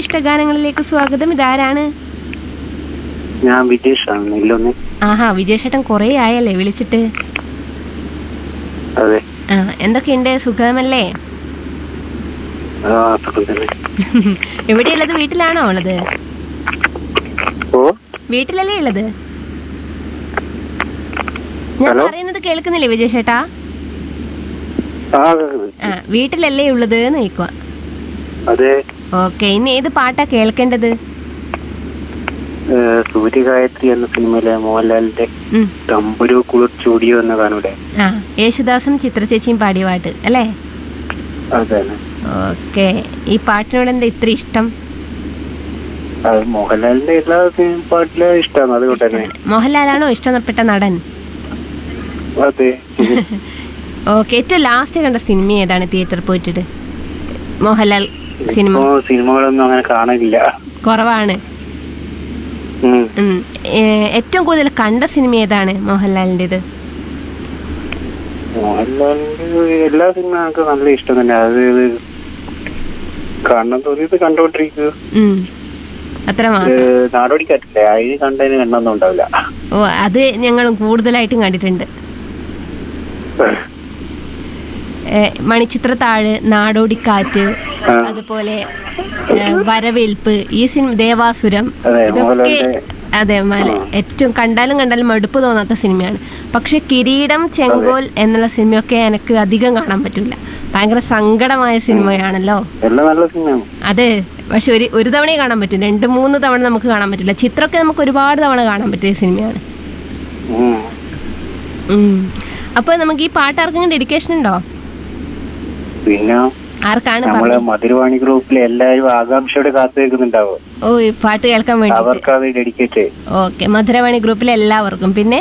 ഇഷ്ടഗാനങ്ങളിലേക്ക് സ്വാഗതം ഇതാരാണ് ഞാൻ വിജേഷാണ് നെല്ലൊന്ന് ആഹാ വിജയശേട്ടൻ കുറേ ആയല്ലേ വിളിച്ചിട്ട് അതെ ആ എന്തൊക്കെയുണ്ട് സുഖമല്ലേ ആ സുഖം തന്നെ എവിടെയുള്ളത് വീട്ടിലാണോ ഉള്ളത് ഓ വീട്ടിലല്ലേ ഉള്ളത് ഞാൻ ഹലോ? പറയുന്നത് കേൾക്കുന്നില്ലേ വിജയശേട്ടാ ആ ആ വീട്ടിലല്ലേ ഉള്ളത് എന്ന് ചോദിക്കുക അതെ ഓക്കെ ഇന്ന് ഏത് പാട്ടാ കേൾക്കേണ്ടത് ഏ, സൂര്യഗായത്രി എന്ന സിനിമയിലെ മോഹൻലാലിന്റെ ഉം. തമ്പുരു കുളിർ ചൂടിയോ എന്ന ഗാനയുടെ ആ യേശുദാസും ചിത്രചേച്ചിയും പാടിയ പാട്ട് അല്ലേ അതെ ഓക്കെ ഈ പാട്ടിനോട് എന്താ ഇത്ര ഇഷ്ടം അത് മോഹൻലാലിന്റെ എല്ലാ സിനിമ പാട്ടിലും ഇഷ്ടമാണ് അതുകൊണ്ട് തന്നെ മോഹൻലാലാണോ ഇഷ്ടപ്പെട്ട നടൻ അതെ ഓക്കെ ഏറ്റവും ലാസ്റ്റ് കണ്ട സിനിമ ഏതാണ് തിയേറ്ററിൽ പോയിട്ടിട്ട് മോഹൻലാൽ സിനിമ ഇപ്പോ സിനിമകളൊന്നും അങ്ങനെ കാണാനില്ല കുറവാണ് ഉം. ഉം. ഏ, ഏറ്റവും കൂടുതൽ കണ്ട സിനിമ ഏതാണ് മോഹൻലാലിൻ്റെത് മോഹൻലാലിന്റെ എല്ലാ സിനിമ നമുക്ക് നല്ല ഇഷ്ടം തന്നെ അത് ഇത് കാണണം തോന്നിയത് കണ്ടോണ്ടിരിക്കുക ഉം. അത്ര മാത്രം നാടോടിക്കാറ്റില്ലേ അതിന് കണ്ടതിന് എണ്ണൊന്നും ഉണ്ടാവില്ല ഓ അത് ഞങ്ങളും കൂടുതലായിട്ടും കണ്ടിട്ടുണ്ട് ഏ, മണിച്ചിത്രത്താഴ് നാടോടിക്കാറ്റ് ആ. അതുപോലെ ഏ, വരവേൽപ്പ് ഈ സിനിമ ദേവാസുരം അതെ, ഇതൊക്കെ മോഹൻലാലിന്റെ- അതെ മല ഏറ്റവും കണ്ടാലും കണ്ടാലും മടുപ്പ് തോന്നാത്ത സിനിമയാണ് പക്ഷെ കിരീടം ചെങ്കോൽ എന്നുള്ള സിനിമയൊക്കെ എനിക്ക് അധികം കാണാൻ പറ്റില്ല ഭയങ്കര സങ്കടമായ സിനിമയാണല്ലോ എല്ലാം നല്ല സിനിമയാണ് അതെ പക്ഷെ ഒരു ഒരു തവണയെ കാണാൻ പറ്റും രണ്ട് മൂന്ന് തവണ നമുക്ക് കാണാൻ പറ്റില്ല ചിത്രമൊക്കെ നമുക്ക് ഒരുപാട് തവണ കാണാൻ പറ്റിയ സിനിമയാണ് ഉം. ഉം. അപ്പൊ നമുക്ക് ഈ പാട്ട് ആർക്കെങ്കിലും ഡെഡിക്കേഷൻ ഉണ്ടോ പിന്നെ ആർക്കാണ് നമ്മളെ പറഞ്ഞത് മധുരവാണി ഗ്രൂപ്പിലെ എല്ലാവരും ആകാംക്ഷയോടെ കാത്തു നിൽക്കുന്നുണ്ടാവും ഓ ഈ പാട്ട് കേൾക്കാൻ വേണ്ടി അവർക്ക് അത് ഡെഡിക്കേറ്റ് ഓക്കെ മധുരവാണി ഗ്രൂപ്പിലെ എല്ലാവർക്കും പിന്നെ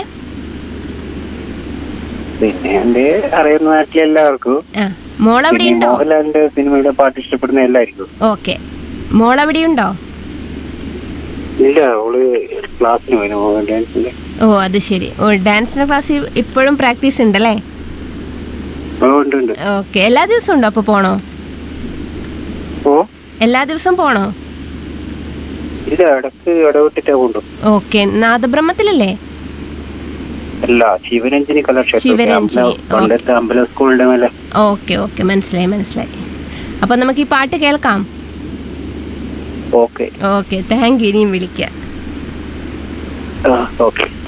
പിന്നെ എന്റെ അറിയുന്ന നാട്ടിലെ എല്ലാവർക്കും ആ മോളവിടെ പിന്നെ ഉണ്ടോ മോഹൻലാലിന്റെ സിനിമയുടെ പാട്ട് ഇഷ്ടപ്പെടുന്ന എല്ലാവർക്കും ഓക്കെ മോളവിടെ ഉണ്ടോ ഇല്ല അവള് ക്ലാസ്സിന് പോയി മോഹൻ ഡാൻസിന്റെ ഓ അത് ശരി ഓ ഡാൻസിന്റെ ക്ലാസ് ഇപ്പോഴും പ്രാക്ടീസ് ഉണ്ടല്ലേ ഓ ഉണ്ട് ഉണ്ട് ഓക്കെ എല്ലാ ദിവസവും ഉണ്ടോ അപ്പോൾ പോണോ ഓ എല്ലാ ദിവസവും പോണോ ഇല്ല ഇടക്ക് ഇടവിട്ടിട്ടാ കൊണ്ടു ഓക്കെ നാദബ്രഹ്മത്തിലല്ലേ അല്ല ശിവരഞ്ജനി കലാക്ഷേത്രം ശിവരഞ്ജിനി, പണ്ടത്തെ അമ്പല സ്കൂളിന്റെ മേലെ ഓക്കെ ഓക്കെ മനസ്സിലായി മനസ്സിലായി അപ്പോൾ നമുക്ക് ഈ പാട്ട് കേൾക്കാം ഓക്കെ ഓക്കെ താങ്ക് യു ഇനിയും വിളിക്കാം ഓക്കെ